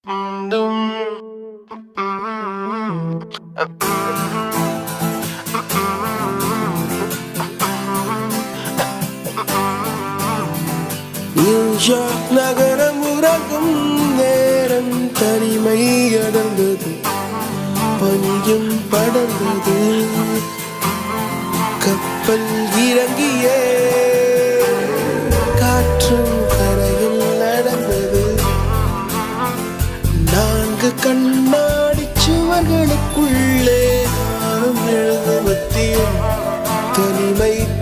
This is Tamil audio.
நியூயார்க் நகரம் உறங்கும் நேரம் தனிமை அடர்ந்தது பனியும் படர்ந்தது கப்பல் இறங்கிய காற்றும் கரையில் நடந்தது நான்கு கண்ணாடி சுவர்களுக்குள்ளே நானும் எழுதுவத்தியும் தனிமை